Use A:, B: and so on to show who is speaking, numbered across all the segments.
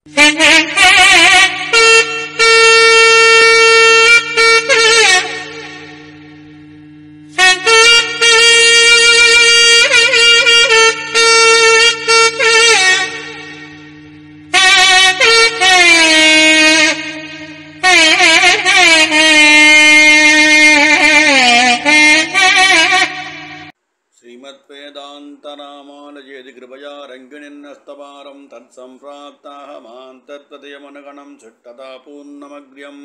A: श्रीमद्वेदान्तरामानुजेति कृपया रङ्गिणिन्नस्तवारं तत्सम्प्राप्ताः मां तत्त्वदयमनगणं चिट्टता पूर्णमग्र्यम्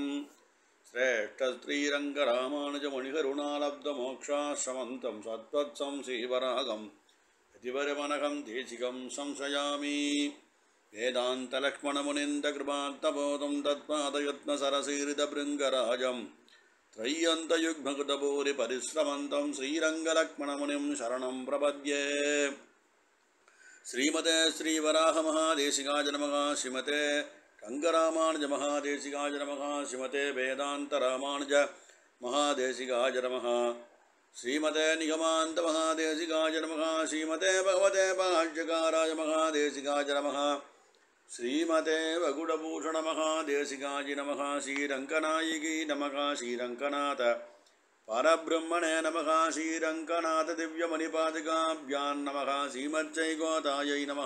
A: श्रेष्ठस्त्रीरङ्गरामानुजमणिकरुणालब्धमोक्षाश्रमन्तं सत्त्वत्सं श्रीवरागं यतिवरमनघं देशिकं संशयामि वेदान्तलक्ष्मणमुनिन्दकृपात्तबोधं तत्पादयत्नसरसीरितभृङ्गराजम् त्रय्यन्तयुग्मकृतभूरि परिश्रमन्तं श्रीरङ्गलक्ष्मणमुनिं शरणं प्रपद्ये श्रीमते श्रीवराहमहादेशिकाय नमः श्रीमते रङ्गरामानुजमहादेशिकाय नमः श्रीमते वेदान्तरामानुज महादेशिकाय नमः श्रीमते निगमान्तमहादेशिकाय नमः श्रीमते भगवते भाष्यकाराय महादेशिकाय नमः श्रीमते वगुडभूषणमहादेशिकाय नमः श्रीरङ्कनायिकी नमः श्रीरङ्कनाथ परब्रह्मणे नमः श्रीरङ्कनाथ दिव्यमणिपादिकाभ्यां नमः श्रीमच्चैकोतायै नमः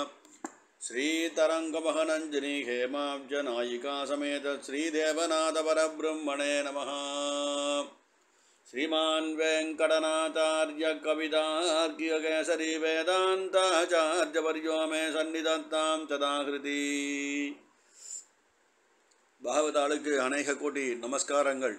A: श्रीतरङ्गमहनञ्जनी हेमाब्जनायिका समेत श्रीदेवनाथपरब्रह्मणे नमः श्रीमान् वेङ्कटनाथार्य कवितार्कियकेसरी वेदान्ताचार्यवर्यो मे सन्निधत्तां तदाकृति பாகவதாளுக்கு அநேக கோடி நமஸ்காரங்கள்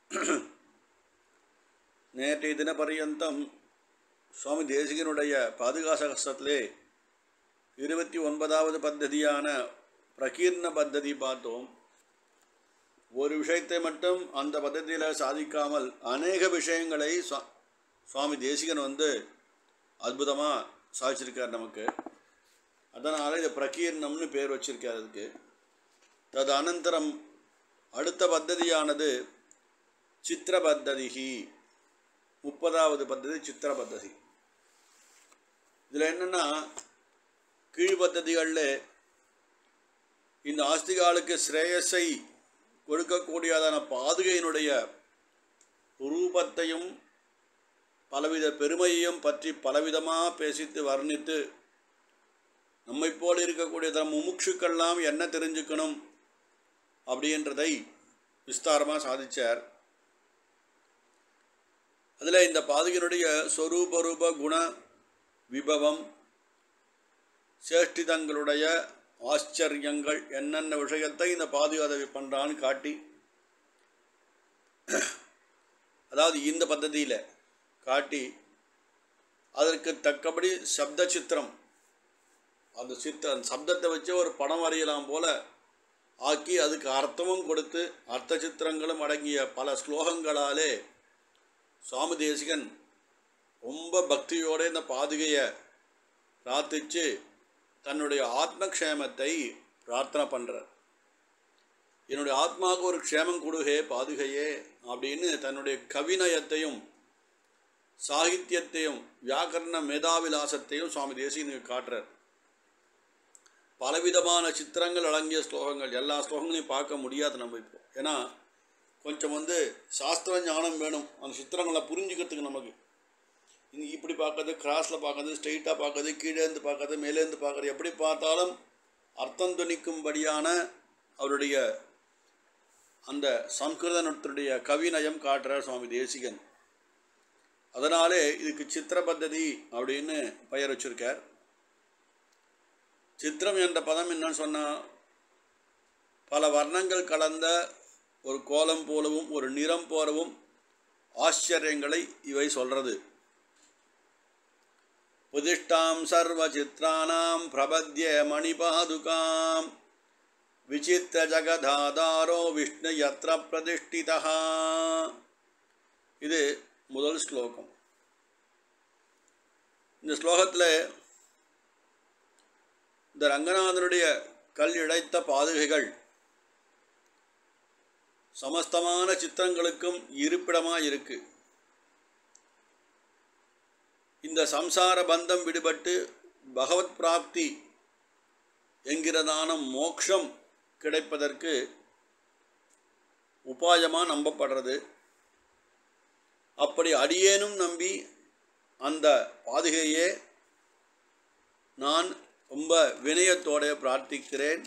A: நேற்றைய தினபரியந்தம் சுவாமி தேசிகனுடைய பாதுகாசகஸ்தத்திலே இருபத்தி ஒன்பதாவது பத்ததியான பிரகீர்ண பத்ததி பார்த்தோம் ஒரு விஷயத்தை மட்டும் அந்த பద్ధதியில் சாதிக்காமல் அநேக விஷயங்களை சுவா- சுவாமி தேசிகன் வந்து அற்புதமாக சாதிச்சிருக்கார் நமக்கு அதனால் இது பிரகீர்ணம்னு பேர் வச்சிருக்கார் அதுக்கு தது அனந்தரம் அடுத்த பத்ததியானது சித்திர பத்ததிகி முப்பதாவது பத்ததி சித்திர பத்ததி இதில் என்னென்னா கீழ் பத்ததிகளில் இந்த ஆஸ்திகாலுக்கு ஸ்ரேயஸை கொடுக்கக்கூடியதான பாதுகையினுடைய ரூபத்தையும் பலவித பெருமையையும் பற்றி பலவிதமாக பேசித்து வர்ணித்து நம்மை போல் இருக்கக்கூடிய தம் முமுட்சுக்கெல்லாம் என்ன தெரிஞ்சுக்கணும் அப்படின்றதை விஸ்தாரமாக சாதிச்சார் அதில் இந்த பாதுகையினுடைய சொரூப ரூப குண விபவம் சேஷ்டிதங்களுடைய ஆச்சரியங்கள் என்னென்ன விஷயத்தை இந்த பாதுகாதவி பண்ணுறான்னு காட்டி அதாவது இந்த பద్ధதியில் காட்டி அதற்கு தக்கபடி சப்த சித்திரம் அந்த சித்த அந்த சப்தத்தை வச்சு ஒரு படம் வரையலாம் போல ஆக்கி அதுக்கு அர்த்தமும் கொடுத்து அர்த்த சித்திரங்களும் அடங்கிய பல ஸ்லோகங்களாலே சுவாமி தேசிகன் ரொம்ப பக்தியோடு இந்த பாதுகையை பிரார்த்திச்சு தன்னுடைய ஆத்மக்ஷேமத்தை பிரார்த்தனை பண்ணுறார் என்னுடைய ஆத்மாவுக்கு ஒரு க்ஷேமம் கொடுகே பாதுகையே அப்படின்னு தன்னுடைய கவிநயத்தையும் சாகித்யத்தையும் வியாக்கரண மேதாவிலாசத்தையும் சுவாமி தேசிகனுக்கு காட்டுறார் பலவிதமான சித்திரங்கள் அடங்கிய ஸ்லோகங்கள் எல்லா ஸ்லோகங்களையும் பார்க்க முடியாது நம்ம இப்போ ஏன்னா கொஞ்சம் வந்து சாஸ்திர ஞானம் வேணும் அந்த சித்திரங்களை புரிஞ்சுக்கிறதுக்கு நமக்கு இங்க இப்படி பார்க்கறது கிராஸில் பார்க்கறது ஸ்ட்ரெயிட்டாக பார்க்கறது கீழேருந்து பார்க்கறது மேலேருந்து பார்க்கறது எப்படி பார்த்தாலும் அர்த்தம் துணிக்கும்படியான அவருடைய அந்த சம்ஸ்கிருத நுட்பத்துடைய கவிநயம் காட்டுறார் சுவாமி தேசிகன் அதனாலே இதுக்கு சித்திர பத்ததி அப்படின்னு பெயர் வச்சிருக்கார் சித்திரம் என்ற பதம் என்னன்னு சொன்னால் பல வர்ணங்கள் கலந்த ஒரு கோலம் போலவும் ஒரு நிறம் போலவும் ஆச்சரியங்களை இவை சொல்றது உதிஷ்டாம் சர்வ சித்ராணாம் பிரபத்ய மணிபாதுகாம் விசித்திர ஜகதாதாரோ விஷ்ணு யத்ர பிரதிஷ்டிதா இது முதல் ஸ்லோகம் இந்த ஸ்லோகத்தில் இந்த ரங்கநாதனுடைய கல் இழைத்த பாதுகைகள் சமஸ்தமான சித்திரங்களுக்கும் இருப்பிடமாக இருக்கு இந்த சம்சார பந்தம் விடுபட்டு பகவத் பிராப்தி என்கிறதான மோக்ஷம் கிடைப்பதற்கு உபாயமாக நம்பப்படுறது அப்படி அடியேனும் நம்பி அந்த பாதுகையே நான் ரொம்ப வினயத்தோட பிரார்த்திக்கிறேன்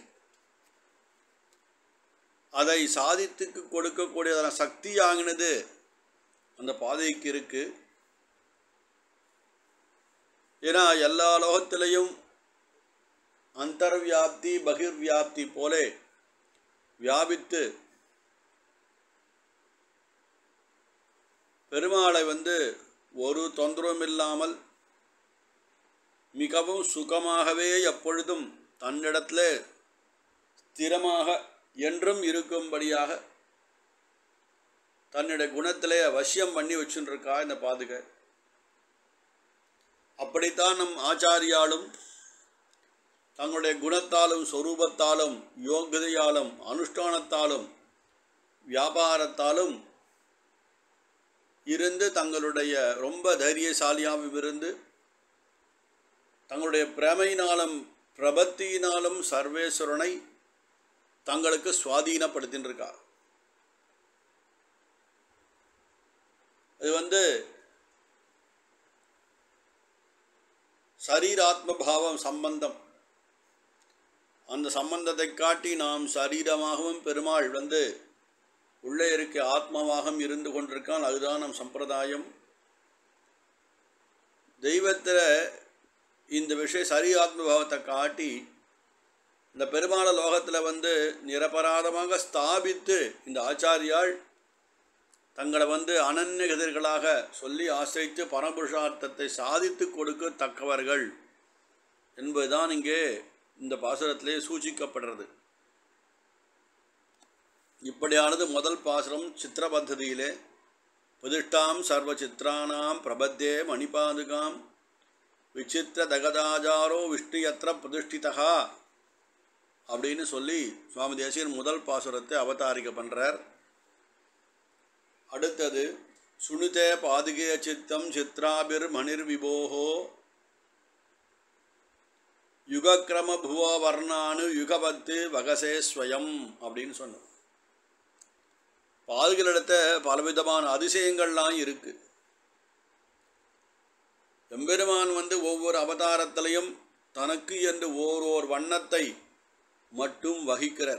A: அதை சாதித்துக்கு கொடுக்கக்கூடியதான சக்தியாகினது அந்த பாதைக்கு இருக்கு ஏன்னா எல்லா லோகத்திலையும் அந்தர்வியாப்தி பகிர்வியாப்தி போலே வியாபித்து பெருமாளை வந்து ஒரு தொந்தரவும் இல்லாமல் மிகவும் சுகமாகவே எப்பொழுதும் தன்னிடத்தில் ஸ்திரமாக என்றும் இருக்கும்படியாக தன்னுடைய குணத்திலே வசியம் பண்ணி வச்சுருக்கா இந்த பாதுகை அப்படித்தான் நம் ஆச்சாரியாலும் தங்களுடைய குணத்தாலும் சொரூபத்தாலும் யோகிதையாலும் அனுஷ்டானத்தாலும் வியாபாரத்தாலும் இருந்து தங்களுடைய ரொம்ப தைரியசாலியாகவும் இருந்து தங்களுடைய பிரமையினாலும் பிரபத்தியினாலும் சர்வேஸ்வரனை தங்களுக்கு சுவாதீனப்படுத்தின்னு இருக்கா இது வந்து சரீராத்ம பாவம் சம்பந்தம் அந்த சம்பந்தத்தை காட்டி நாம் சரீரமாகவும் பெருமாள் வந்து உள்ளே இருக்க ஆத்மாவாகவும் இருந்து கொண்டிருக்கான் அதுதான் நம் சம்பிரதாயம் தெய்வத்தில் இந்த விஷய சரி ஆத்மபாவத்தை காட்டி இந்த பெருமாள லோகத்தில் வந்து நிரபராதமாக ஸ்தாபித்து இந்த ஆச்சாரியாள் தங்களை வந்து அனன்யகதிர்களாக சொல்லி ஆசிரித்து பரபுருஷார்த்தத்தை சாதித்து கொடுக்க தக்கவர்கள் என்பதுதான் இங்கே இந்த பாசுரத்திலே சூச்சிக்கப்படுறது இப்படியானது முதல் பாசுரம் சித்திர பத்ததியிலே பிரதிஷ்டாம் சர்வ சித்திரானாம் பிரபத்தே மணிபாதுகாம் விசித்திர தகதாஜாரோ விஷ்ணுயத்திர பிரதிஷ்டிதா அப்படின்னு சொல்லி சுவாமி தேசியன் முதல் பாசுரத்தை அவதாரிக்க பண்ணுறார் அடுத்தது சுனிதே பாதுகே சித்தம் சித்ராபிர் மணிர் விபோகோ யுகக்கிரம புவ வர்ணானு யுகபத்து வகசே ஸ்வயம் அப்படின்னு சொன்னோம் பாதுகளிடத்த பலவிதமான அதிசயங்கள்லாம் இருக்கு எம்பெருமான் வந்து ஒவ்வொரு அவதாரத்திலையும் தனக்கு என்று ஓரோர் வண்ணத்தை மட்டும் வகிக்கிறார்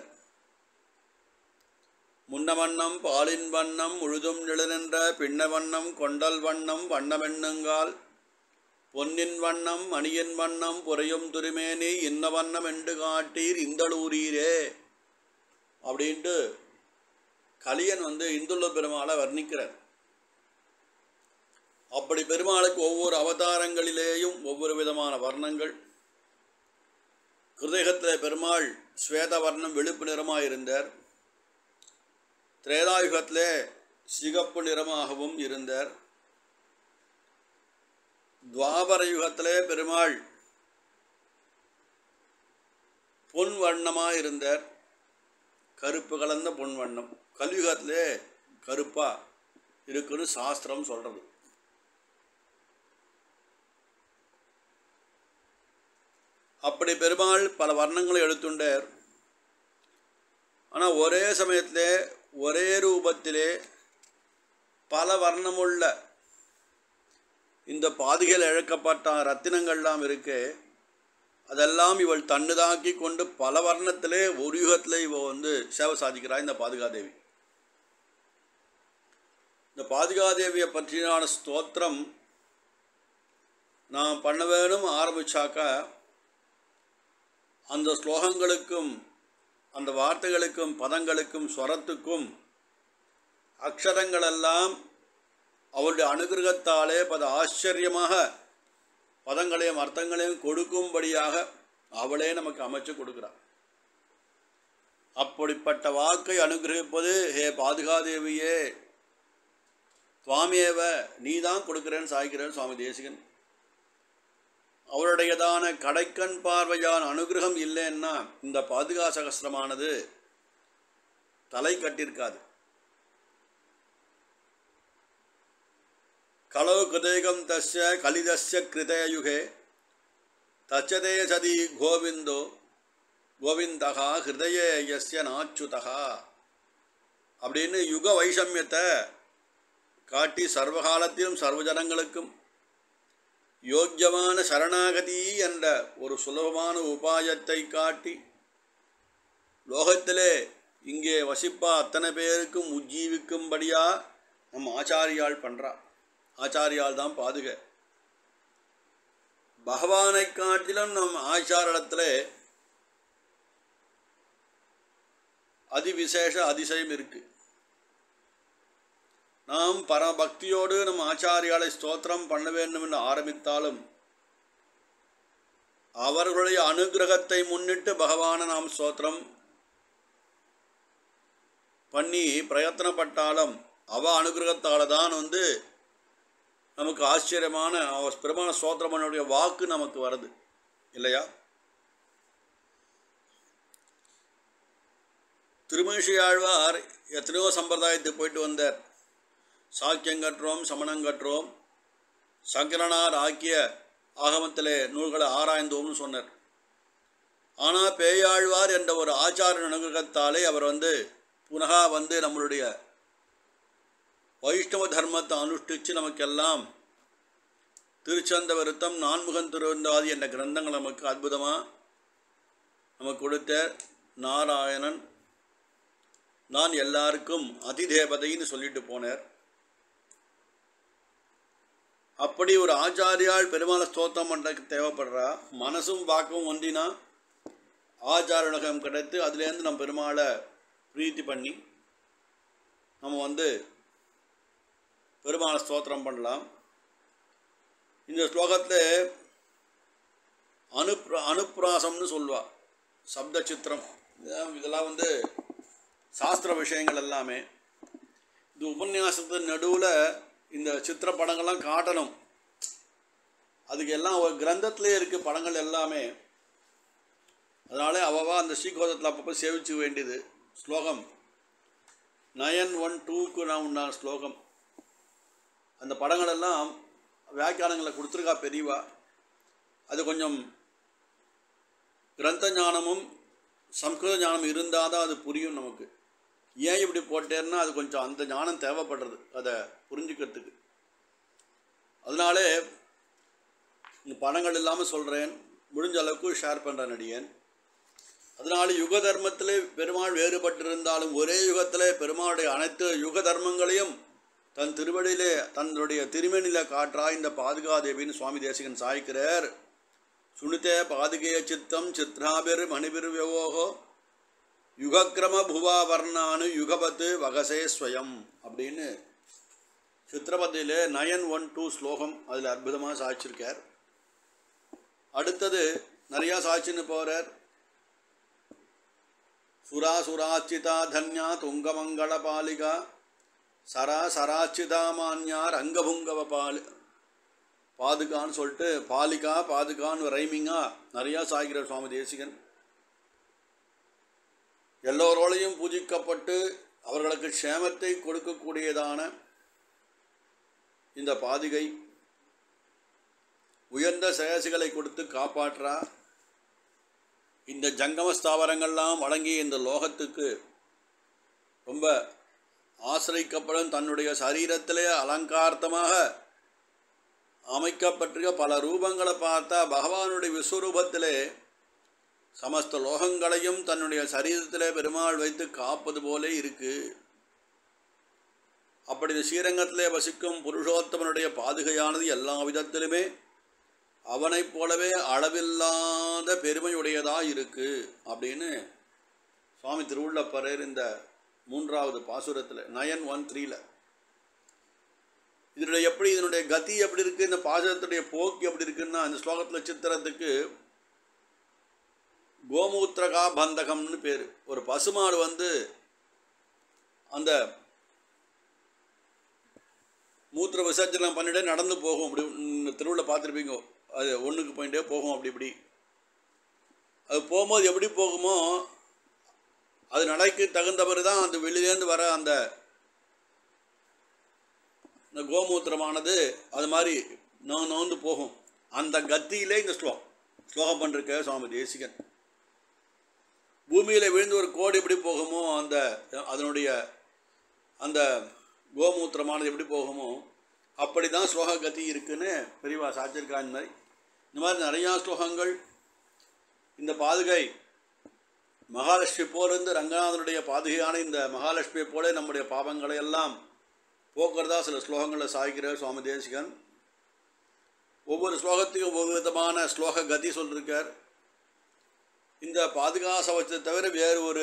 A: முன்ன வண்ணம் பாலின் வண்ணம் முழுதும் நிழலென்ற பின்ன வண்ணம் கொண்டல் வண்ணம் வண்ணமெண்ணுங்கால் பொன்னின் வண்ணம் மணியின் வண்ணம் புறையும் துருமேனி இன்ன வண்ணம் என்று காட்டீர் இந்தளூரீரே அப்படின்ட்டு கலியன் வந்து இந்துள்ள பெருமாளை வர்ணிக்கிறார் அப்படி பெருமாளுக்கு ஒவ்வொரு அவதாரங்களிலேயும் ஒவ்வொரு விதமான வர்ணங்கள் கிருதயத்தில் பெருமாள் ஸ்வேத வர்ணம் வெளுப்பு நிறமாக இருந்தார் திரேதாயுகத்திலே சிகப்பு நிறமாகவும் இருந்தார் துவாபர யுகத்திலே பெருமாள் பொன் வண்ணமாக இருந்தார் கருப்பு கலந்த பொன் வண்ணம் கலியுகத்திலே கருப்பாக இருக்குன்னு சாஸ்திரம் சொல்கிறது அப்படி பெருமாள் பல வர்ணங்களை எடுத்துண்டார் ஆனால் ஒரே சமயத்திலே ஒரே ரூபத்திலே பல வர்ணமுள்ள இந்த பாதிகள் இழக்கப்பட்ட ரத்தினங்கள்லாம் இருக்கு அதெல்லாம் இவள் தன்னுதாக்கி கொண்டு பல வர்ணத்திலே ஒரு யுகத்திலே இவ வந்து சேவை சாதிக்கிறாள் இந்த பாதுகாதேவி இந்த பாதுகாதேவியை பற்றியான ஸ்தோத்திரம் நான் பண்ண வேணும் ஆரம்பிச்சாக்கா அந்த ஸ்லோகங்களுக்கும் அந்த வார்த்தைகளுக்கும் பதங்களுக்கும் ஸ்வரத்துக்கும் அக்ஷரங்களெல்லாம் அவளுடைய அனுகிரகத்தாலே பல ஆச்சரியமாக பதங்களையும் அர்த்தங்களையும் கொடுக்கும்படியாக அவளே நமக்கு அமைச்சு கொடுக்குறாள் அப்படிப்பட்ட வாக்கை அனுகிரகிப்பது ஹே பாதுகாதேவியே சுவாமியேவ நீ தான் கொடுக்குறேன்னு சாய்க்கிறேன் சுவாமி தேசிகன் அவருடையதான கடைக்கண் பார்வையான அனுகிரகம் இல்லைன்னா இந்த பாதுகா சகசிரமானது தலை கட்டியிருக்காது கலவு கிருதேகம் தஸ்ய கலிதஸ்ய கிருதயுகே தச்சதே சதி கோவிந்தோ கோவிந்தகா ஹிருதயே யஸ்ய நாச்சுதகா அப்படின்னு யுக வைஷமியத்தை காட்டி சர்வகாலத்திலும் சர்வஜனங்களுக்கும் யோக்கியமான சரணாகதி என்ற ஒரு சுலபமான உபாயத்தை காட்டி லோகத்திலே இங்கே வசிப்பா அத்தனை பேருக்கும் உஜ்ஜீவிக்கும்படியா நம்ம ஆச்சாரியால் பண்ணுறா ஆச்சாரியால் தான் பாதுக பகவானை காட்டிலும் நம் ஆச்சாரிடத்தில் அதிவிசேஷ அதிசயம் இருக்கு நாம் பரபக்தியோடு நம் ஆச்சாரியாலை ஸ்தோத்திரம் பண்ண வேண்டும் என்று ஆரம்பித்தாலும் அவர்களுடைய அனுகிரகத்தை முன்னிட்டு பகவானை நாம் ஸ்தோத்திரம் பண்ணி பிரயத்தனப்பட்டாலும் அவ அனுகிரகத்தால் தான் வந்து நமக்கு ஆச்சரியமான அவ பெருமான ஸ்தோத்திரமனுடைய வாக்கு நமக்கு வருது இல்லையா திருமணிஷியாழ்வார் எத்தனையோ சம்பிரதாயத்துக்கு போயிட்டு வந்தார் சாக்கியம் கற்றோம் சமணம் கற்றோம் சங்கரனார் ஆக்கிய ஆகமத்திலே நூல்களை ஆராய்ந்தோம்னு சொன்னார் ஆனால் பேயாழ்வார் என்ற ஒரு ஆச்சார அனுகிரகத்தாலே அவர் வந்து புனகா வந்து நம்மளுடைய வைஷ்ணவ தர்மத்தை அனுஷ்டித்து நமக்கெல்லாம் திருச்சந்த விருத்தம் நான்முகன் திருவந்தாதி என்ற கிரந்தங்கள் நமக்கு அற்புதமாக நமக்கு கொடுத்த நாராயணன் நான் எல்லாருக்கும் அதிதேவதைன்னு சொல்லிட்டு போனார் அப்படி ஒரு ஆச்சாரியால் பெருமாளை ஸ்தோத்திரம் பண்ணுறதுக்கு தேவைப்படுறா மனசும் வாக்கும் ஒன்றினா ஆச்சாரணகம் கிடைத்து அதுலேருந்து நம்ம பெருமாளை பிரீத்தி பண்ணி நம்ம வந்து பெருமாளை ஸ்தோத்திரம் பண்ணலாம் இந்த ஸ்லோகத்தில் அனுப்ர அனுப்ராசம்னு சொல்லுவா சப்த சித்திரம் இதெல்லாம் இதெல்லாம் வந்து சாஸ்திர விஷயங்கள் எல்லாமே இது உபன்யாசத்தின் நடுவில் இந்த சித்திர படங்கள்லாம் காட்டணும் அதுக்கு எல்லாம் ஒரு கிரந்தத்திலே இருக்குது படங்கள் எல்லாமே அதனால அவவா அந்த ஸ்ரீகோதத்தில் அப்பப்போ சேவிச்சு வேண்டியது ஸ்லோகம் நயன் ஒன் டூக்கு நான் உண்டான ஸ்லோகம் அந்த படங்கள் எல்லாம் வியாக்கியானங்களை கொடுத்துருக்கா பெரியவா அது கொஞ்சம் கிரந்த ஞானமும் சம்ஸ்கிருத ஞானம் இருந்தால் தான் அது புரியும் நமக்கு ஏன் இப்படி போட்டேன்னா அது கொஞ்சம் அந்த ஞானம் தேவைப்படுறது அதை புரிஞ்சுக்கிறதுக்கு அதனாலே இந்த படங்கள் இல்லாமல் சொல்கிறேன் முடிஞ்ச அளவுக்கு ஷேர் பண்ணுறேன் நடிகன் அதனால யுக தர்மத்திலே பெருமாள் வேறுபட்டிருந்தாலும் ஒரே யுகத்திலே பெருமாளுடைய அனைத்து யுக தர்மங்களையும் தன் திருவடியிலே தன்னுடைய திருமணில காற்றா இந்த பாதுகாதேவின்னு சுவாமி தேசிகன் சாய்க்கிறார் சுனித்தே பாதுகேய சித்தம் சித்ராபிர் மணிபிர் வியோகோ யுகக்கிரம புவா வர்ணானு யுகபத்து வகசே ஸ்வயம் அப்படின்னு சித்திரபதியிலே நயன் ஒன் டூ ஸ்லோகம் அதில் அற்புதமாக சாய்ச்சிருக்கார் அடுத்தது நிறையா சாய்ச்சின்னு போகிறார் சுராசுராச்சிதா தன்யா துங்கமங்கள பாலிகா சரா சராச்சிதா மான்யா ரங்கபுங்கவ பாலி பாதுகான்னு சொல்லிட்டு பாலிகா பாதுகான்னு ரைமிங்காக நிறையா சாய்கிற சுவாமி தேசிகன் எல்லோரோளையும் பூஜிக்கப்பட்டு அவர்களுக்கு க்ஷேமத்தை கொடுக்கக்கூடியதான இந்த பாதிகை உயர்ந்த சேசிகளை கொடுத்து காப்பாற்றா இந்த ஜங்கம ஸ்தாவரங்கள்லாம் வழங்கிய இந்த லோகத்துக்கு ரொம்ப ஆசிரிக்கப்படும் தன்னுடைய சரீரத்திலே அலங்கார்த்தமாக அமைக்கப்பட்டிருக்க பல ரூபங்களை பார்த்தா பகவானுடைய விஸ்வரூபத்திலே சமஸ்த லோகங்களையும் தன்னுடைய சரீரத்திலே பெருமாள் வைத்து காப்பது போலே இருக்கு அப்படி இந்த ஸ்ரீரங்கத்திலே வசிக்கும் புருஷோத்தமனுடைய பாதுகையானது எல்லா விதத்திலுமே அவனைப் போலவே அளவில்லாத பெருமையுடையதாக இருக்கு அப்படின்னு சுவாமி திருவுள்ளப்பரர் இந்த மூன்றாவது பாசுரத்தில் நயன் ஒன் த்ரீல இதனுடைய எப்படி இதனுடைய கதி எப்படி இருக்குது இந்த பாசுரத்துடைய போக்கு எப்படி இருக்குன்னா இந்த ஸ்லோகத்தில் சித்திரத்துக்கு கோமூத்திரகா பந்தகம்னு பேர் ஒரு பசுமாடு வந்து அந்த மூத்திர விசர்ஜனம் பண்ணிட்டே நடந்து போகும் அப்படி திருவிழா பார்த்துருப்பீங்க அது ஒன்றுக்கு போயிட்டே போகும் அப்படி இப்படி அது போகும்போது எப்படி போகுமோ அது நடைக்கு தகுந்தவரை தான் அந்த வெளியிலேருந்து வர அந்த இந்த கோமூத்திரமானது அது மாதிரி நோ நோந்து போகும் அந்த கத்தியிலே இந்த ஸ்லோகம் ஸ்லோகம் பண்ணிருக்க சுவாமி தேசிகன் பூமியில் விழுந்து ஒரு கோடு எப்படி போகுமோ அந்த அதனுடைய அந்த கோமூத்திரமானது எப்படி போகுமோ அப்படி தான் ஸ்லோக கதி இருக்குன்னு பெரியவா சாச்சிருக்கா இந்த மாதிரி இந்த மாதிரி நிறையா ஸ்லோகங்கள் இந்த பாதுகை மகாலட்சுமி போலிருந்து ரங்கநாதனுடைய பாதுகையான இந்த மகாலட்சுமியை போல நம்முடைய பாவங்களை எல்லாம் போக்குறதா சில ஸ்லோகங்களில் சாய்க்கிறார் சுவாமி தேசிகன் ஒவ்வொரு ஸ்லோகத்துக்கும் ஒவ்வொரு விதமான ஸ்லோக கதி சொல்லியிருக்கார் இந்த பாதுகாசவத்தை தவிர வேறு ஒரு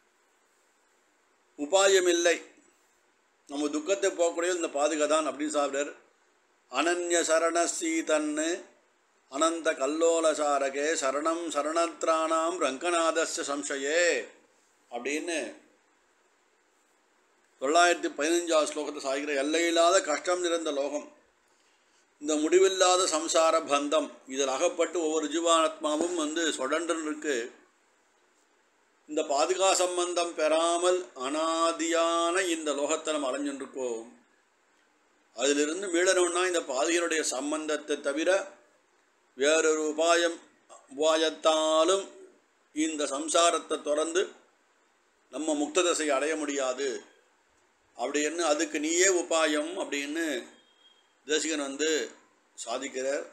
A: உபாயம் இல்லை நம்ம துக்கத்தை போகக்கூடிய இந்த பாதுகா தான் அப்படின்னு சாப்பிடார் அனன்ய சரணஸ்ரீ தன்னு அனந்த கல்லோலசாரகே சரணம் சரணத்ராணாம் ரங்கநாதஸ்ய சம்சயே அப்படின்னு தொள்ளாயிரத்தி பதினஞ்சாவது ஸ்லோகத்தை சாய்கிற எல்லையில்லாத கஷ்டம் நிறைந்த லோகம் இந்த முடிவில்லாத சம்சார பந்தம் இதில் அகப்பட்டு ஒவ்வொரு ஜீவாத்மாவும் வந்து சொடன்று இருக்கு இந்த பாதுகா சம்பந்தம் பெறாமல் அனாதியான இந்த லோகத்தை நம்ம அலைஞ்சுருக்கோம் அதிலிருந்து மீளணும்னா இந்த பாதுகையினுடைய சம்பந்தத்தை தவிர வேறொரு உபாயம் உபாயத்தாலும் இந்த சம்சாரத்தை தொடர்ந்து நம்ம முக்த தசை அடைய முடியாது அப்படின்னு அதுக்கு நீயே உபாயம் அப்படின்னு தேசிகன் வந்து சாதிக்கிறார்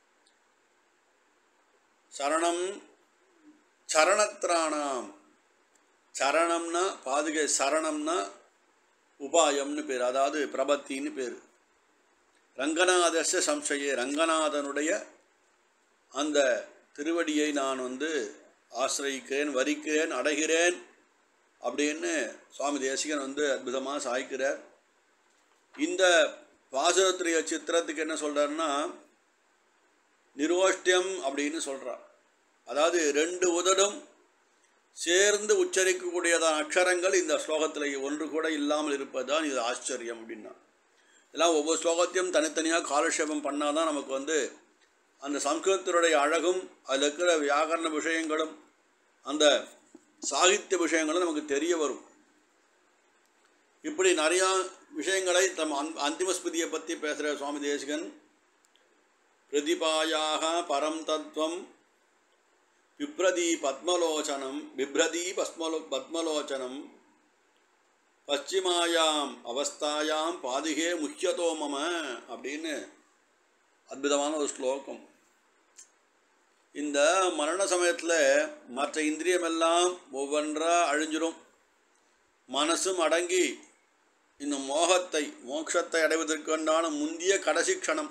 A: சரணம் சரணத்ராணாம் சரணம்னா பாதுகை சரணம்னா உபாயம்னு பேர் அதாவது பிரபத்தின்னு பேர் ரங்கநாதச சம்சயே ரங்கநாதனுடைய அந்த திருவடியை நான் வந்து ஆசிரயிக்கிறேன் வரிக்கிறேன் அடைகிறேன் அப்படின்னு சுவாமி தேசிகன் வந்து அற்புதமாக சாய்க்கிறார் இந்த பாசுரத்திரிய சித்திரத்துக்கு என்ன சொல்கிறாருன்னா நிரோஷ்டியம் அப்படின்னு சொல்கிறார் அதாவது ரெண்டு உதடும் சேர்ந்து உச்சரிக்கக்கூடியதான அக்ஷரங்கள் இந்த ஸ்லோகத்தில் ஒன்று கூட இல்லாமல் இருப்பது தான் இது ஆச்சரியம் அப்படின்னா இதெல்லாம் ஒவ்வொரு ஸ்லோகத்தையும் தனித்தனியாக காலக்ஷேபம் பண்ணால் தான் நமக்கு வந்து அந்த சம்ஸ்கிருதத்தினுடைய அழகும் அதில் இருக்கிற வியாகரண விஷயங்களும் அந்த சாகித்ய விஷயங்களும் நமக்கு தெரிய வரும் இப்படி நிறையா விஷயங்களை தம் அந் அந்திமஸ்மிருதியை பற்றி பேசுகிற சுவாமி தேசிகன் பிரதிபாயாக பரம் தத்துவம் பிப்ரதி பத்மலோச்சனம் பிப்ரதி பஸ்மலோ பத்மலோச்சனம் பశ్చిమాயாம் அவஸ்தாயாம் பாதிகே முக்கியதோ மம அப்படின்னு அற்புதமான ஒரு ஸ்லோகம் இந்த மரண சமயத்தில் மற்ற இந்திரியமெல்லாம் ஒவ்வொன்றா அழிஞ்சிரும் மனசும் அடங்கி இந்த மோகத்தை மோட்சத்தை அடைவதற்குண்டான முந்திய கடைசி க்ஷணம்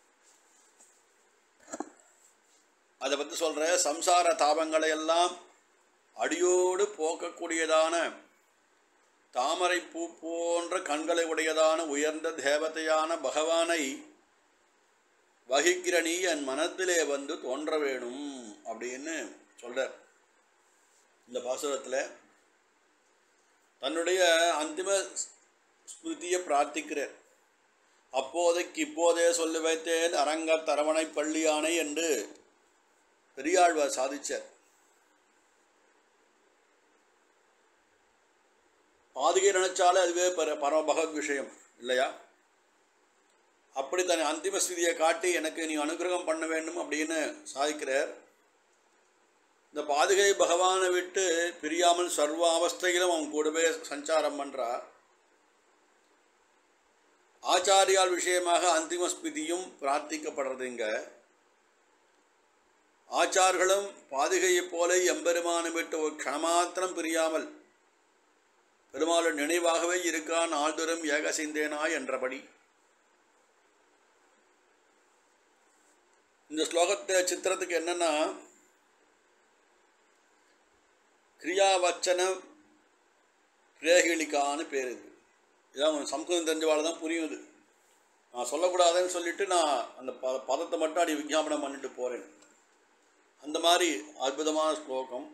A: அதை பற்றி சொல்கிற சம்சார தாபங்களை எல்லாம் அடியோடு போக்கக்கூடியதான தாமரை பூ போன்ற கண்களை உடையதான உயர்ந்த தேவதையான பகவானை வகிக்கிற நீ என் மனத்திலே வந்து தோன்ற வேணும் அப்படின்னு சொல்கிறார் இந்த பாசுரத்தில் தன்னுடைய அந்திம ஸ்மிருதியை பிரார்த்திக்கிறார் அப்போதைக்கு இப்போதே சொல்லி வைத்தேன் அரங்கத் தரவணை பள்ளியானை என்று பெரியாழ்வார் சாதிச்சார் பாதுகை நினைச்சாலே அதுவே பர பரம பகவத் விஷயம் இல்லையா அப்படி தன் அந்திம ஸ்திதியை காட்டி எனக்கு நீ அனுகிரகம் பண்ண வேண்டும் அப்படின்னு சாதிக்கிறார் இந்த பாதுகை பகவானை விட்டு பிரியாமல் சர்வ அவஸ்தையிலும் அவன் கூடவே சஞ்சாரம் பண்ணுறா ஆச்சாரியால் விஷயமாக அந்திம ஸ்மிதியும் பிரார்த்திக்கப்படுறது இங்க ஆச்சார்களும் பாதுகையைப் போல எம்பெருமானை விட்டு ஒரு க்ஷணமாத்திரம் பிரியாமல் பெருமாளின் நினைவாகவே இருக்கான் ஆழ்துரம் ஏக சிந்தேனா என்றபடி இந்த ஸ்லோகத்தை சித்திரத்துக்கு என்னன்னா கிரியாவச்சன பிரேகிலிக்கான்னு பேர் இது இதான் சம்ஸ்கிருதம் தெரிஞ்சவாள் தான் புரியும் இது நான் சொல்லக்கூடாதுன்னு சொல்லிட்டு நான் அந்த ப பதத்தை மட்டும் அடி விஞ்ஞாபனம் பண்ணிட்டு போகிறேன் அந்த மாதிரி அற்புதமான ஸ்லோகம்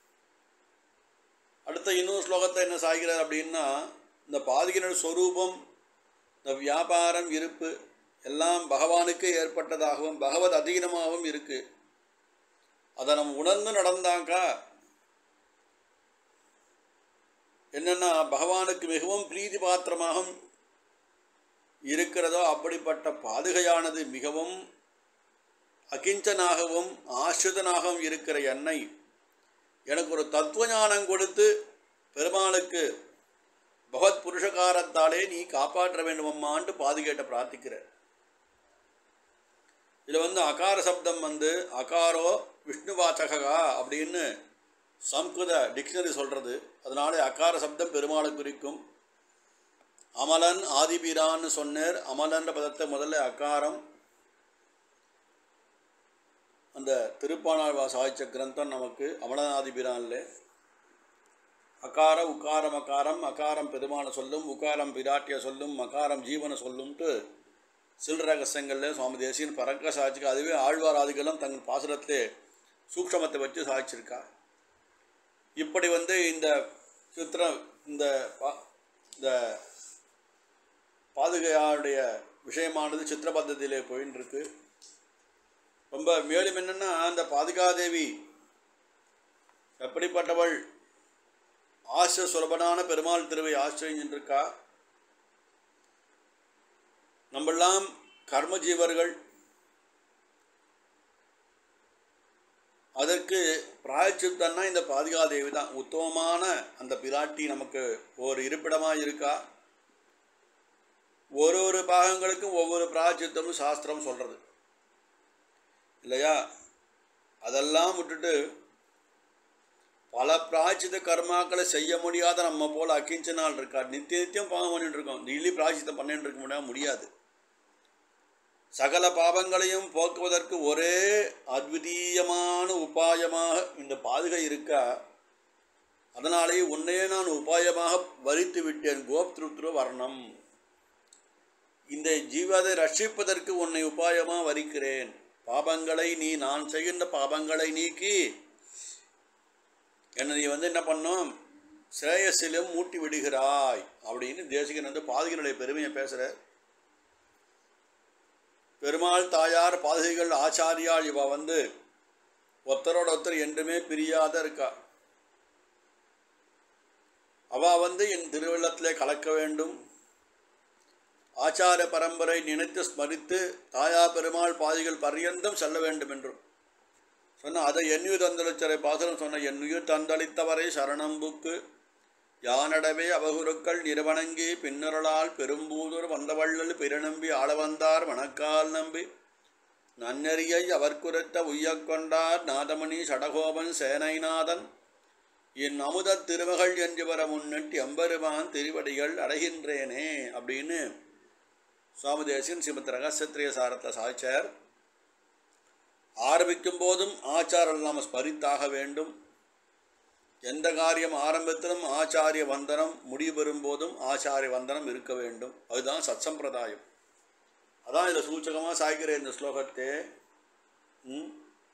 A: அடுத்த இன்னொரு ஸ்லோகத்தை என்ன சாய்கிறார் அப்படின்னா இந்த பாதிகினர் ஸ்வரூபம் இந்த வியாபாரம் இருப்பு எல்லாம் பகவானுக்கு ஏற்பட்டதாகவும் பகவத் அதீனமாகவும் இருக்கு அதை நம்ம உணர்ந்து நடந்தாக்கா என்னென்னா பகவானுக்கு மிகவும் பிரீதி பாத்திரமாக இருக்கிறதோ அப்படிப்பட்ட பாதுகையானது மிகவும் அகிஞ்சனாகவும் ஆசிரிதனாகவும் இருக்கிற என்னை எனக்கு ஒரு தத்துவ ஞானம் கொடுத்து பெருமாளுக்கு பகவத் புருஷகாரத்தாலே நீ காப்பாற்ற வேண்டுமம்மான்ட்டு பாதுகேட்ட பிரார்த்திக்கிற இதில் வந்து அகார சப்தம் வந்து அகாரோ விஷ்ணுவாச்சகா அப்படின்னு சம்ஸ்கிருத டிக்ஷனரி சொல்கிறது அதனால அகார சப்தம் பெருமாளை குறிக்கும் அமலன் ஆதிபீரான்னு சொன்னார் அமலன்ற பதத்தை முதல்ல அகாரம் அந்த திருப்பானாழ்வா சாய்ச்ச கிரந்தம் நமக்கு அமலநாதிபிரான்ல அகார உக்காரம் அகாரம் அகாரம் பெருமான சொல்லும் உக்காரம் பிராட்டிய சொல்லும் மகாரம் ஜீவனை சொல்லும்ட்டு சில் ரகசியங்களில் சுவாமி தேசியன் பறக்க சாய்ச்சிக்க அதுவே ஆழ்வார் ஆதிகளும் தங்கள் பாசுரத்திலே சூக்ஷமத்தை வச்சு சாய்ச்சிருக்கா இப்படி வந்து இந்த சித்திரம் இந்த பா இந்த பாதுகையாருடைய விஷயமானது சித்திர பத்தத்திலே போயின்னு இருக்கு ரொம்ப மேலும் என்னன்னா அந்த பாதுகாதேவி எப்படிப்பட்டவள் ஆசிர சுலபனான பெருமாள் திருவை ஆசிரியிருக்கா நம்மெல்லாம் கர்மஜீவர்கள் அதற்கு பிராயச்சித்தன்னா இந்த பாதுகாதேவி தான் உத்தமமான அந்த பிராட்டி நமக்கு ஒரு இருப்பிடமாக இருக்கா ஒரு ஒரு பாகங்களுக்கும் ஒவ்வொரு பிராயச்சித்தமும் சாஸ்திரம் சொல்கிறது இல்லையா அதெல்லாம் விட்டுட்டு பல பிராய்ச்சித கர்மாக்களை செய்ய முடியாத நம்ம போல அக்கிஞ்சனால் இருக்கா நித்திய நித்தியம் பாவம் பண்ணிட்டு இருக்கோம் டெய்லி பிராய்ச்சித்தம் பண்ணிட்டு இருக்க முடியாது முடியாது சகல பாவங்களையும் போக்குவதற்கு ஒரே அத்விதீயமான உபாயமாக இந்த பாதுகை இருக்கா அதனாலேயே உன்னையே நான் உபாயமாக வரித்து விட்டேன் கோப்திருத்ரு வர்ணம் இந்த ஜீவதை ரட்சிப்பதற்கு உன்னை உபாயமாக வரிக்கிறேன் பாபங்களை நீ நான் செய்கின்ற பாபங்களை நீக்கி என்னை நீ வந்து என்ன பண்ணும் சிரேயஸிலும் மூட்டி விடுகிறாய் அப்படின்னு தேசிகன் வந்து பாதகனுடைய பெருமையை பேசுகிற பெருமாள் தாயார் பாதகைகள் ஆச்சாரியாள் இவ வந்து ஒருத்தரோட ஒருத்தர் என்றுமே பிரியாத இருக்கா அவ வந்து என் திருவள்ளத்திலே கலக்க வேண்டும் ஆச்சார பரம்பரை நினைத்து ஸ்மரித்து தாயா பெருமாள் பாதிகள் பரியந்தம் செல்ல வேண்டும் என்றும் சொன்ன அதை எண்ணுயிர் தந்தளிச்சரை பாசனம் சொன்ன எண்ணுயிர் தந்தளித்தவரை சரணம்புக்கு யானடவே அவகுருக்கள் நிறுவனங்கி பின்னருளால் பெரும்பூதூர் வந்தவள்ளல் பிறநம்பி ஆளவந்தார் வணக்கால் நம்பி நன்னெறியை அவர் குறைத்த உய்யக்கொண்டார் நாதமணி சடகோபன் சேனைநாதன் என் அமுத திருமகள் என்று வர முன்னிட்டு எம்பெருமான் திருவடிகள் அடைகின்றேனே அப்படின்னு சுவாமி தேசியன் ஸ்ரீமத் ரகசியத்திரிய சாரத்தில் சாய்ச்சார் ஆரம்பிக்கும் போதும் ஆச்சாரம் நாம் ஸ்மரித்தாக வேண்டும் எந்த காரியம் ஆரம்பத்திலும் ஆச்சாரிய வந்தனம் முடிவு போதும் ஆச்சாரிய வந்தனம் இருக்க வேண்டும் அதுதான் சத் சம்பிரதாயம் அதான் இதில் சூச்சகமாக சாய்க்கிற இந்த ஸ்லோகத்தை ம்?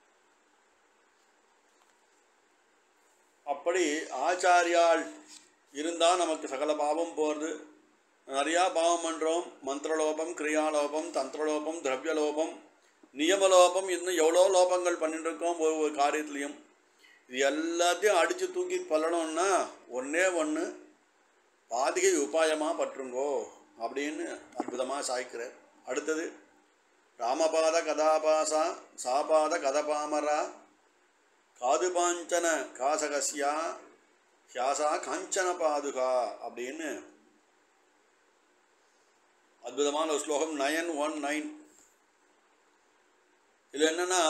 A: அப்படி ஆச்சாரியால் இருந்தால் நமக்கு சகல பாவம் போகிறது நிறையா பாவம் பண்ணுறோம் மந்திரலோபம் கிரியாலோபம் தந்திரலோபம் திரவியலோபம் நியமலோபம் இன்னும் எவ்வளோ லோபங்கள் பண்ணிட்டு இருக்கோம் ஒவ்வொரு காரியத்துலேயும் இது எல்லாத்தையும் அடித்து தூக்கி பல்லணும்னா ஒன்றே ஒன்று பாதிகை உபாயமாக பற்றுங்கோ அப்படின்னு அற்புதமாக சாய்க்கிறார் அடுத்தது ராமபாத கதாபாசா சாபாத கதபாமரா காதுபாஞ்சன காசகஸ்யா ஹியாசா காஞ்சன பாதுகா அப்படின்னு அற்புதமான ஒரு ஸ்லோகம் நயன் ஒன் நைன் இது என்னன்னா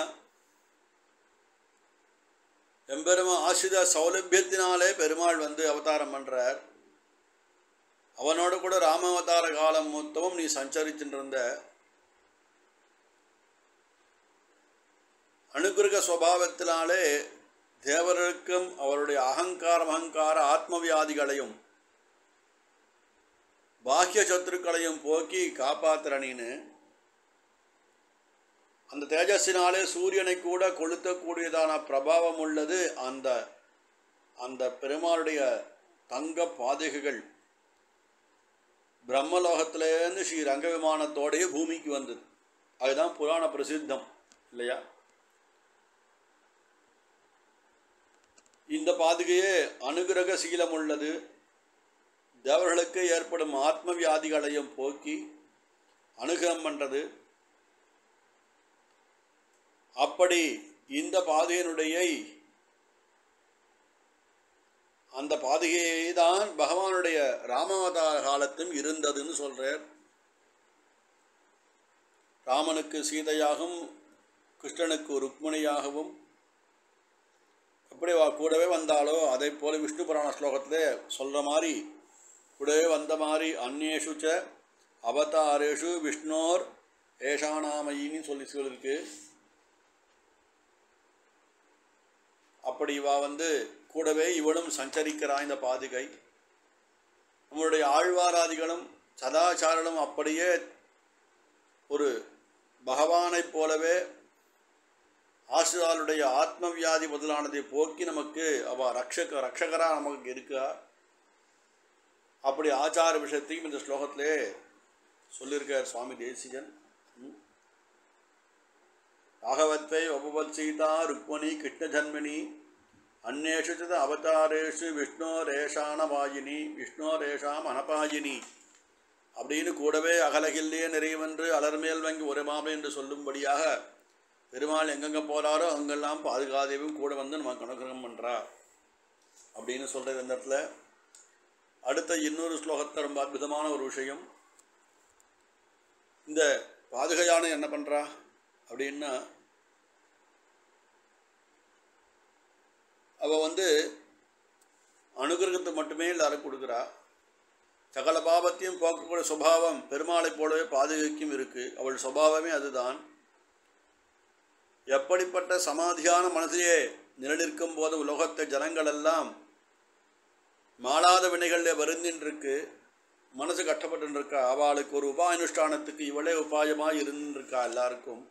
A: எம்பெருமா ஆசிரித சௌலபியத்தினாலே பெருமாள் வந்து அவதாரம் பண்றார் அவனோட கூட ராமாவதார காலம் மொத்தமும் நீ சஞ்சரிச்சுட்டு இருந்த அனுகிரக சுவாவத்தினாலே தேவர்களுக்கும் அவருடைய அகங்காரம் அகங்கார ஆத்மவியாதிகளையும் பாக்கிய சத்துருக்களையும் போக்கி காப்பாத்துறனின்னு அந்த தேஜஸினாலே சூரியனை கூட கொளுத்தக்கூடியதான பிரபாவம் உள்ளது அந்த அந்த பெருமாளுடைய தங்க பாதகைகள் பிரம்மலோகத்திலேருந்து ஸ்ரீ ரங்க விமானத்தோடையே பூமிக்கு வந்தது அதுதான் புராண பிரசித்தம் இல்லையா இந்த பாதுகையே அனுகிரக சீலம் உள்ளது தேவர்களுக்கு ஏற்படும் ஆத்ம வியாதிகளையும் போக்கி அனுகிரகம் பண்ணுறது அப்படி இந்த பாதையினுடைய அந்த பாதுகையை தான் பகவானுடைய ராமாவதார காலத்தும் இருந்ததுன்னு சொல்றார் ராமனுக்கு சீதையாகவும் கிருஷ்ணனுக்கு ருக்மிணியாகவும் எப்படி வா கூடவே வந்தாலோ அதை போல விஷ்ணு புராண ஸ்லோகத்திலே சொல்கிற மாதிரி கூடவே வந்த மாதிரி அந்நேஷு ச அவதாரேஷு விஷ்ணோர் ஏஷானாமயின்னு சொல்லி சொல்லியிருக்கு அப்படி இவா வந்து கூடவே இவளும் சஞ்சரிக்கிறா இந்த பாதுகை நம்மளுடைய ஆழ்வாராதிகளும் சதாச்சாரனும் அப்படியே ஒரு பகவானைப் போலவே ஆசிரியருடைய ஆத்ம வியாதி முதலானதை போக்கி நமக்கு அவ ரக்ஷக ரக்ஷகரா நமக்கு இருக்கா அப்படி ஆச்சார விஷயத்தையும் இந்த ஸ்லோகத்திலே சொல்லியிருக்கார் சுவாமி தேசிகன் ம். ராகவத்வை உபவத் சீதா ருக்மணி கிருஷ்ண ஜன்மினி அந்நேஷு சித அவதாரேஷு விஷ்ணோரேஷானபாயினி விஷ்ணோரேஷாம் அனபாயினி அப்படின்னு கூடவே அகலகில்லே நிறைவென்று அலர்மேல் வங்கி உரைமாமை என்று சொல்லும்படியாக பெருமாள் எங்கெங்கே போகிறாரோ அங்கெல்லாம் பாதுகாதேவும் கூட வந்து நமக்கு அனுகிரகம் பண்ணுறா அப்படின்னு சொல்கிறது இந்த இடத்துல அடுத்த இன்னொரு ஸ்லோகத்தை ரொம்ப அற்புதமான ஒரு விஷயம் இந்த பாதுகையான என்ன பண்ணுறா அப்படின்னா அவள் வந்து அனுகிரகத்தை மட்டுமே எல்லாரும் கொடுக்குறா சகல பாவத்தையும் போக்கக்கூடிய சுபாவம் பெருமாளைப் போலவே பாதுகைக்கும் இருக்கு அவள் சுபாவமே அதுதான் எப்படிப்பட்ட சமாதியான மனதிலே நிலநிற்கும் போது உலகத்தை ஜனங்கள் எல்லாம் மாளாத வினைகளில் வருந்தின்றிருக்கு மனசு கஷ்டப்பட்டுருக்கா அவளுக்கு ஒரு உபாய அனுஷ்டானத்துக்கு இவளே உபாயமாக இருந்துருக்கா எல்லாருக்கும்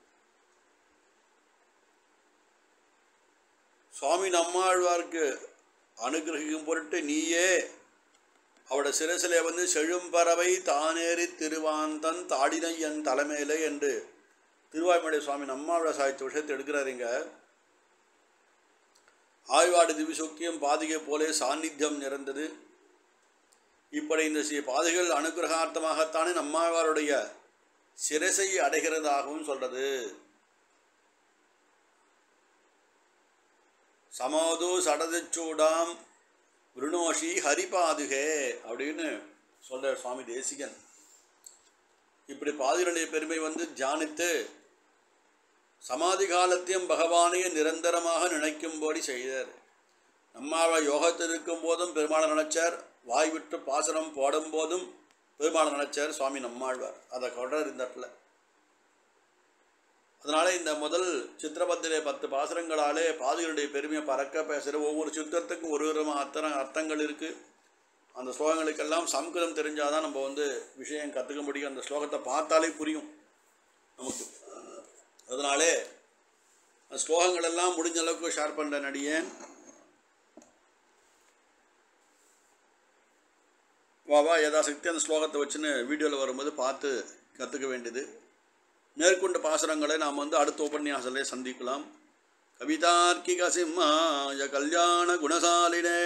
A: சுவாமி நம்மாழ்வார்க்கு அனுகிரகிக்கும் பொருட்டு நீயே அவட சிரசிலே வந்து செழும்பறவை தானேறி திருவாந்தன் தாடினை என் தலைமையிலே என்று திருவாய்மலை சுவாமி நம்மாழ்வார் சாய்த்த விஷயத்தை எடுக்கிறாருங்க ஆய்வாடு திவிசுக்கியம் பாதிகை போலே சாநித்தியம் நிறைந்தது இப்படி இந்த ஸ்ரீ பாதைகள் அனுகிரகார்த்தமாகத்தானே நம்மாழ்வாருடைய சிரசை அடைகிறதாகவும் சொல்றது சமோது சடதச்சூடாம் விருணோஷி ஹரிபாதுகே அப்படின்னு சொல்றார் சுவாமி தேசிகன் இப்படி பாதுகளுடைய பெருமை வந்து தியானித்து சமாதி காலத்தையும் பகவானையே நிரந்தரமாக நினைக்கும்படி செய்தார் நம்மாவ யோகத்தில் இருக்கும் போதும் பெருமாளை நினைச்சார் வாய் விட்டு பாசனம் போடும் போதும் பெருமாளை நினைச்சார் சுவாமி நம்மாழ்வார் அதை கொடர் இந்த இடத்துல அதனால இந்த முதல் சித்திரபத்திலே பத்து பாசுரங்களாலே பாதுகளுடைய பெருமையை பறக்க பேசுகிற ஒவ்வொரு சித்திரத்துக்கும் ஒரு விதமாக அத்தனை அர்த்தங்கள் இருக்குது அந்த ஸ்லோகங்களுக்கெல்லாம் சம்ஸ்கிருதம் தெரிஞ்சாதான் நம்ம வந்து விஷயம் கற்றுக்க முடியும் அந்த ஸ்லோகத்தை பார்த்தாலே புரியும் நமக்கு அதனாலே அந்த ஸ்லோகங்கள் எல்லாம் முடிஞ்ச அளவுக்கு ஷேர் பண்ணுற நடிகேன் வா வா யதாசக்தி அந்த ஸ்லோகத்தை வச்சுன்னு வீடியோவில் வரும்போது பார்த்து கற்றுக்க வேண்டியது மேற்கொண்ட பாசுரங்களை நாம் வந்து அடுத்த உபன்யாசத்திலே சந்திக்கலாம் கவிதார்க்கிக சிம்மாய கல்யாண குணசாலினே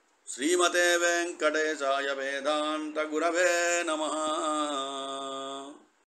A: ஸ்ரீமதே வெங்கடேசாய வேதாந்த குரவே நமஹ